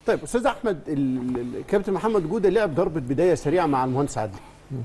طيب استاذ احمد ال- ال- الكابتن محمد جوده لعب ضربه بدايه سريعه مع المهندس عدلي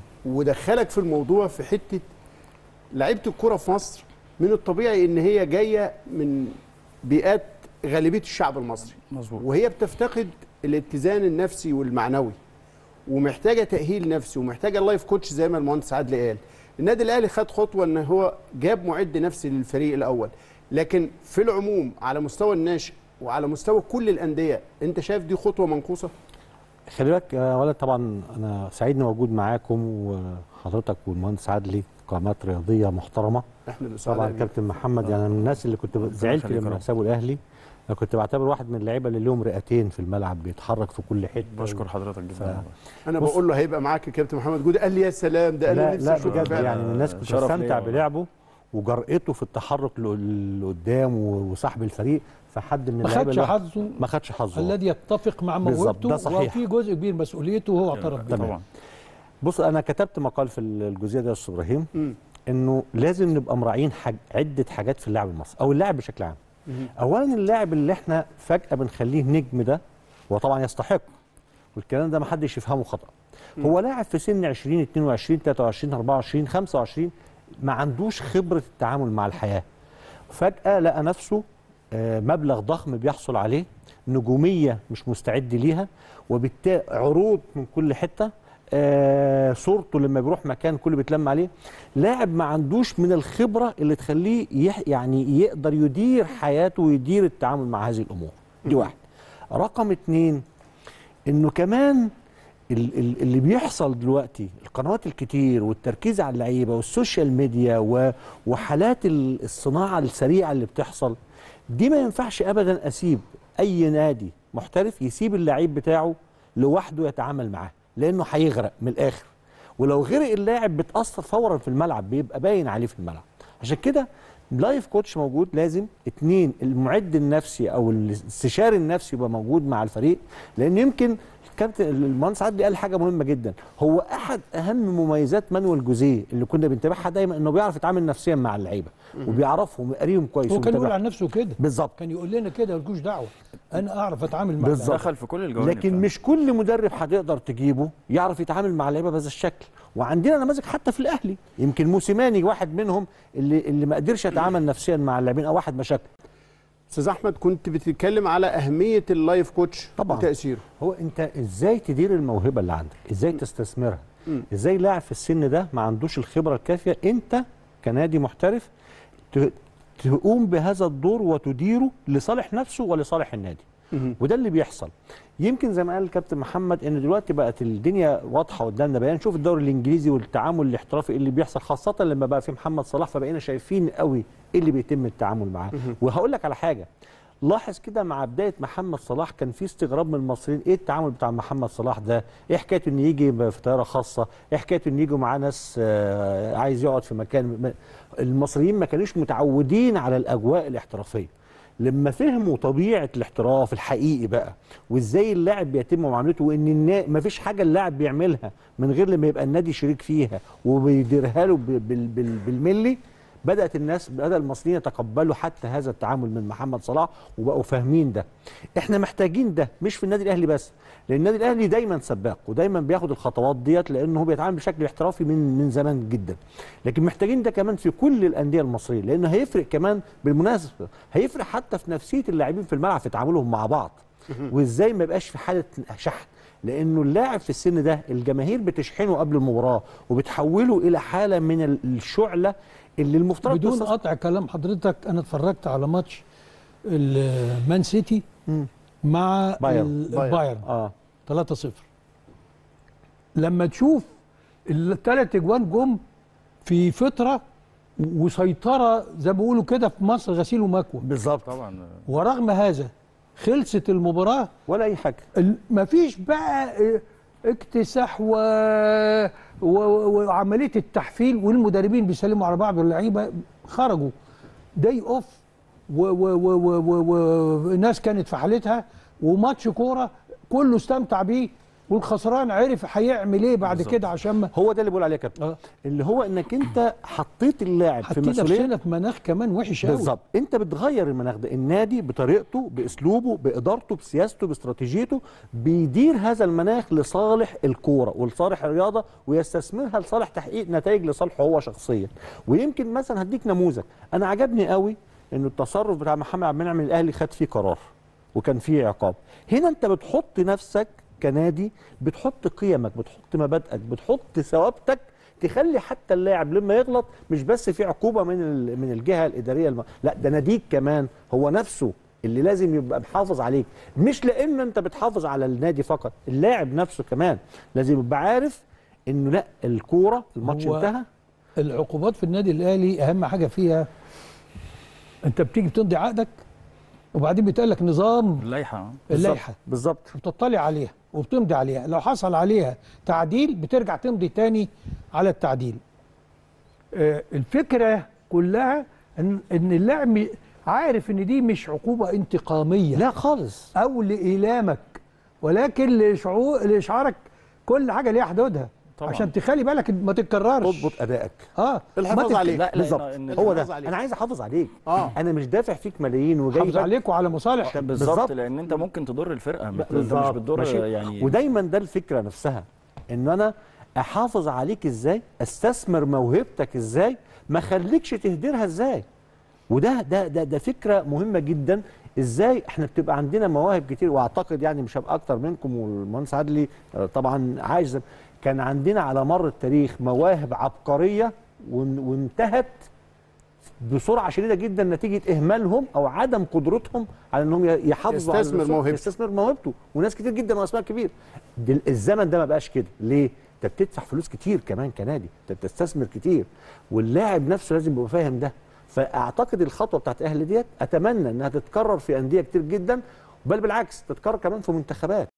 ودخلك في الموضوع في حته لعيبه الكره في مصر من الطبيعي ان هي جايه من بيئات غالبيه الشعب المصري مظبوط وهي بتفتقد الاتزان النفسي والمعنوي ومحتاجه تاهيل نفسي ومحتاجه اللايف كوتش زي ما المهندس عادل قال النادي الاهلي خد خطوه ان هو جاب معد نفسي للفريق الاول لكن في العموم على مستوى الناشئ وعلى مستوى كل الانديه انت شايف دي خطوه منقوصه خلي بالك يا ولد طبعا انا سعيد اني موجود معاكم وحضرتك والمهندس عدلي قامات رياضيه محترمه احنا اللي طبعا سعداء بيك. كابتن محمد يعني من الناس اللي كنت زعلت يخليك يا لما رب. سابوا الاهلي انا كنت بعتبر واحد من اللعيبه اللي لهم رئتين في الملعب بيتحرك في كل حته بشكر حضرتك جدا ف- والله. انا بص- بقول له هيبقى معاك يا كابتن محمد جوده قال لي يا سلام ده انا لا نفسي لا اشوفه بجد فعلا. يعني من الناس كنت شرف ليا بستمتع والله. بلعبه وجرأته في التحرك ل- لقدام وصاحب الفريق فحد من ما اللعيبه خدش اللي- حظه ما خدش حظه الذي يتفق مع بالظبط، موهبته ده صحيح. وفي جزء كبير مسؤوليته وهو اعترف بيه طبعا بص انا كتبت مقال في الجزئيه دي يا استاذ ابراهيم مم. انه لازم نبقى مراعين حاج عده حاجات في اللاعب المصري او اللاعب بشكل عام اولا اللاعب اللي احنا فجاه بنخليه نجم ده هو طبعا يستحق والكلام ده ما حدش يفهمه خطا هو لاعب في سن 20 22 23 24 25 ما عندوش خبره التعامل مع الحياه فجاه لقى نفسه آه، مبلغ ضخم بيحصل عليه نجوميه مش مستعد ليها وبالتالي عروض من كل حته آه، صورته لما بيروح مكان كله بيتلم عليه لاعب ما عندوش من الخبره اللي تخليه يح يعني يقدر يدير حياته ويدير التعامل مع هذه الامور دي واحد رقم اتنين انه كمان ال- ال- اللي بيحصل دلوقتي القنوات الكتير والتركيز على اللعيبه والسوشيال ميديا و- وحالات ال- الصناعه السريعه اللي بتحصل دي ما ينفعش ابدا اسيب اي نادي محترف يسيب اللعيب بتاعه لوحده يتعامل معاه لانه هيغرق من الاخر ولو غرق اللاعب بتاثر فورا في الملعب بيبقى باين عليه في الملعب عشان كده لايف كوتش موجود لازم اتنين المعد النفسي او الاستشاري النفسي يبقى موجود مع الفريق لان يمكن الكابتن المهندس عدلي قال حاجه مهمه جدا هو احد اهم مميزات مانويل جوزيه اللي كنا بنتابعها دايما انه بيعرف يتعامل نفسيا مع اللعيبه وبيعرفهم ويقريهم كويس هو كان يقول ومتابعهم. عن نفسه كده بالظبط كان يقول لنا كده مالكوش دعوه انا اعرف اتعامل مع بالظبط. دخل في كل الجوانب لكن فعلا. مش كل مدرب هتقدر تجيبه يعرف يتعامل مع اللعيبه بهذا الشكل وعندنا نماذج حتى في الاهلي يمكن موسيماني واحد منهم اللي اللي ما قدرش يتعامل نفسيا مع اللاعبين او واحد مشاكل استاذ احمد كنت بتتكلم على اهميه اللايف كوتش طبعاً. وتاثيره هو انت ازاي تدير الموهبه اللي عندك ازاي تستثمرها ازاي لاعب في السن ده ما عندوش الخبره الكافيه انت كنادي محترف ت- تقوم بهذا الدور وتديره لصالح نفسه ولصالح النادي وده اللي بيحصل يمكن زي ما قال الكابتن محمد ان دلوقتي بقت الدنيا واضحه قدامنا بقينا نشوف الدوري الانجليزي والتعامل الاحترافي اللي بيحصل خاصه لما بقى في محمد صلاح فبقينا شايفين قوي ايه اللي بيتم التعامل معاه وهقول لك على حاجه لاحظ كده مع بدايه محمد صلاح كان في استغراب من المصريين ايه التعامل بتاع محمد صلاح ده ايه حكايه انه يجي في طياره خاصه ايه حكايه انه يجوا معاه ناس آه، عايز يقعد في مكان ما- المصريين ما كانوش متعودين على الاجواء الاحترافيه لما فهموا طبيعه الاحتراف الحقيقي بقى وازاي اللاعب بيتم معاملته وان النا... ما فيش حاجه اللاعب بيعملها من غير لما يبقى النادي شريك فيها وبيديرها له ب- بال... بال... بالملي بدات الناس بدا المصريين يتقبلوا حتى هذا التعامل من محمد صلاح وبقوا فاهمين ده احنا محتاجين ده مش في النادي الاهلي بس لان النادي الاهلي دايما سباق ودايما بياخد الخطوات ديت لانه هو بيتعامل بشكل احترافي من من زمان جدا لكن محتاجين ده كمان في كل الانديه المصريه لانه هيفرق كمان بالمناسبه هيفرق حتى في نفسيه اللاعبين في الملعب في تعاملهم مع بعض وازاي ما يبقاش في حاله شحن لانه اللاعب في السن ده الجماهير بتشحنه قبل المباراه وبتحوله الى حاله من ال- الشعله اللي المفترض بدون تصل- قطع كلام حضرتك انا اتفرجت على ماتش المان سيتي مع بايرن. ال- بايرن. بايرن اه 3-0 لما تشوف الثلاث اجوان جم في فتره وسيطره زي ما بيقولوا كده في مصر غسيل ومكوى بالظبط طبعا ورغم هذا خلصت المباراه ولا اي حاجه ال- مفيش بقى اه، اكتساح و... و... وعمليه التحفيل والمدربين بيسلموا على بعض واللعيبه خرجوا داي اوف وناس و... و... و... و... ناس كانت في حالتها وماتش كوره كله استمتع بيه والخسران عرف هيعمل ايه بعد بالظبط. كده عشان ما هو ده اللي بقول عليه يا كابتن اه اللي هو انك انت حطيت اللاعب في حطينا مسؤوليه نفسنا في مناخ كمان وحش قوي بالظبط انت بتغير المناخ ده النادي بطريقته باسلوبه بادارته بسياسته باستراتيجيته بيدير هذا المناخ لصالح الكوره ولصالح الرياضه ويستثمرها لصالح تحقيق نتائج لصالحه هو شخصيا ويمكن مثلا هديك نموذج انا عجبني قوي انه التصرف بتاع محمد عبد المنعم الاهلي خد فيه قرار وكان فيه عقاب هنا انت بتحط نفسك كنادي بتحط قيمك بتحط مبادئك بتحط ثوابتك تخلي حتى اللاعب لما يغلط مش بس في عقوبه من ال- من الجهه الاداريه الم... لا ده ناديك كمان هو نفسه اللي لازم يبقى محافظ عليك مش لان انت بتحافظ على النادي فقط اللاعب نفسه كمان لازم يبقى عارف انه لا الكوره الماتش هو انتهى العقوبات في النادي الاهلي اهم حاجه فيها انت بتيجي بتمضي عقدك وبعدين بيتقال لك نظام اللائحه اللائحه بالظبط وبتطلع عليها وبتمضي عليها لو حصل عليها تعديل بترجع تمضي تاني على التعديل آه، الفكره كلها ان ان اللاعب م- عارف ان دي مش عقوبه انتقاميه لا خالص او لايلامك ولكن لشعور لاشعارك كل حاجه ليها حدودها طبعاً. عشان تخلي بالك ما تتكررش تضبط ادائك اه الحفاظ ما تت- عليك. لا لا بالظبط إن- هو الحفاظ ده عليك. انا عايز احافظ عليك اه انا مش دافع فيك ملايين وجاي حافظ عليك وعلى مصالح بالظبط. بالظبط لان انت ممكن تضر الفرقه انت مش بالظبط بتضر ماشي. يعني ودايما ده الفكره نفسها ان انا احافظ عليك ازاي استثمر موهبتك ازاي ما خليكش تهدرها ازاي وده ده ده ده فكره مهمه جدا ازاي احنا بتبقى عندنا مواهب كتير واعتقد يعني مش هبقى اكتر منكم والمهندس عدلي آه، طبعا عايز كان عندنا على مر التاريخ مواهب عبقريه وان- وانتهت بسرعه شديده جدا نتيجه اهمالهم او عدم قدرتهم على انهم يحافظوا على يستثمر نفسهم، موهبته. يستثمر موهبته وناس كتير جدا واسماء كبير دل- الزمن ده ما بقاش كده ليه انت بتدفع فلوس كتير كمان كنادي انت بتستثمر كتير واللاعب نفسه لازم يبقى فاهم ده فاعتقد الخطوه بتاعت الاهلي ديت اتمنى انها تتكرر في انديه كتير جدا بل بالعكس تتكرر كمان في منتخبات